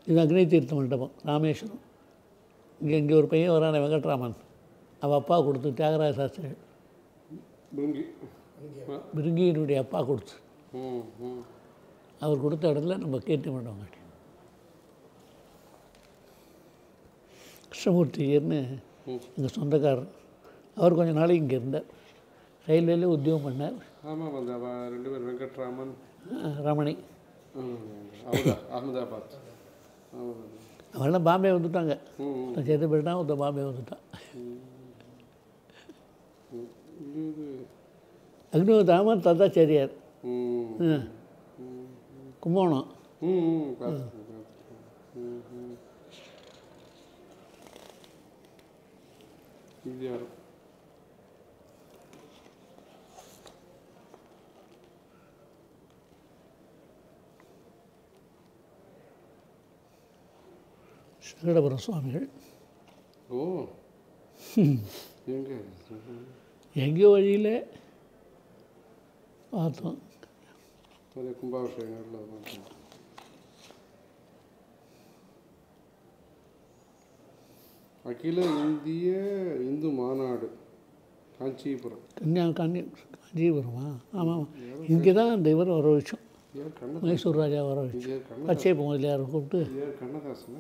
இது அக்னி தீர்த்த மண்டபம் ராமேஸ்வரம் இங்கே இங்கே ஒரு பையன் வரான வெங்கட்ராமன் அவள் அப்பா கொடுத்து தியாகராஜ சாஸ்திரிகள் பிருங்கி பிருங்கியினுடைய அப்பா கொடுத்து ம் ம் அவர் கொடுத்த இடத்துல நம்ம கீர்த்தி மண்டபம் கட்டி கிருஷ்ணமூர்த்தியர்னு எங்கள் சொந்தக்காரர் அவர் கொஞ்ச நாளைக்கு இங்கே இருந்தார் ரயில்வேல உத்தியோகம் பண்ணார் ஆமாம் அந்த அவ ரெண்டு பேர் வெங்கட்ராமன் அஹ் ரமணி ம், அஹமதா அகமதாபாத் ஆமாம் அவெல்லாம் பாம்பே வந்துட்டாங்க ம் ம். ஒருத்தன் செத்து போயிட்டான் ஒருத்தன் பாம்பே வந்துட்டான் இது அக்னிதாமன் தத்தாச்சாரியார் ம் ம். கும்போணம் ம் ம் பார்த்துக்கேன் பார்த்துக்கேன் ம் ம் இது யாரும் சங்கடபுரம் சுவாமிகள் ஓ எங்க எங்கேயோ வழியில் பார்த்தோம் அதே கும்பாபிஷேகங்கள்ல பார்த்தேன். அகில இந்திய இந்து மாநாடு காஞ்சிபுரம் கன்னியா கன்னி காஞ்சிபுரமா ஆமாம் இங்கே தான் அந்த இவர் வர வச்சோம் யார் கண்ண மைசூர் ராஜா வர வச்சோம் இது யார் கண்ண பச்சை பொங்கலியார் கூப்பிட்டு இது யார் கண்ணதாசனா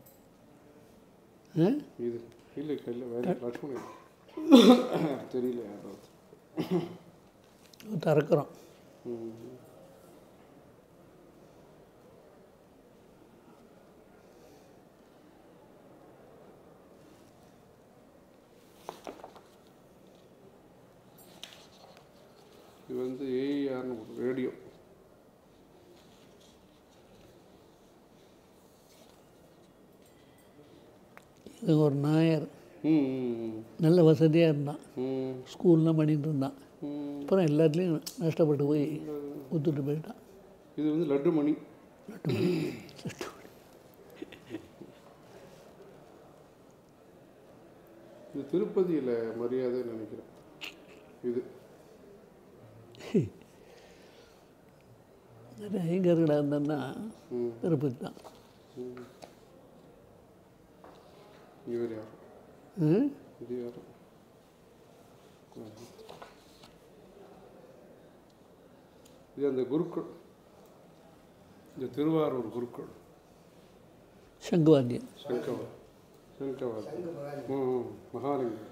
ஆ? இது இல்லை இல்லை வேற லட்சுமணன் தெரியல யாராவது திறக்கிறோம் ம். இது வந்து ஏஆர்னு ரேடியோ இது ஒரு நாயர் ம் ம், நல்ல வசதியாக இருந்தான் ம் ஸ்கூல்லாம் பண்ணிட்டு இருந்தான் ம் அப்புறம் எல்லாத்துலேயும் நஷ்டப்பட்டு போய் ஊத்துட்டு போயிட்டான் இது வந்து லட்டு மணி இது திருப்பதியில் மரியாதை நினைக்கிறேன் இது நிறைய ஐங்கர்களாக இருந்தேன்னா ம் திருப்பதி தான் இவர் யார் ம்? இது யார் இது அந்த குருக்கள் இந்த திருவாரூர் குருக்கள் சங்குவாத்தியம் சங்கவா சங்கவாதி ம் ம், மகாலிங்கம்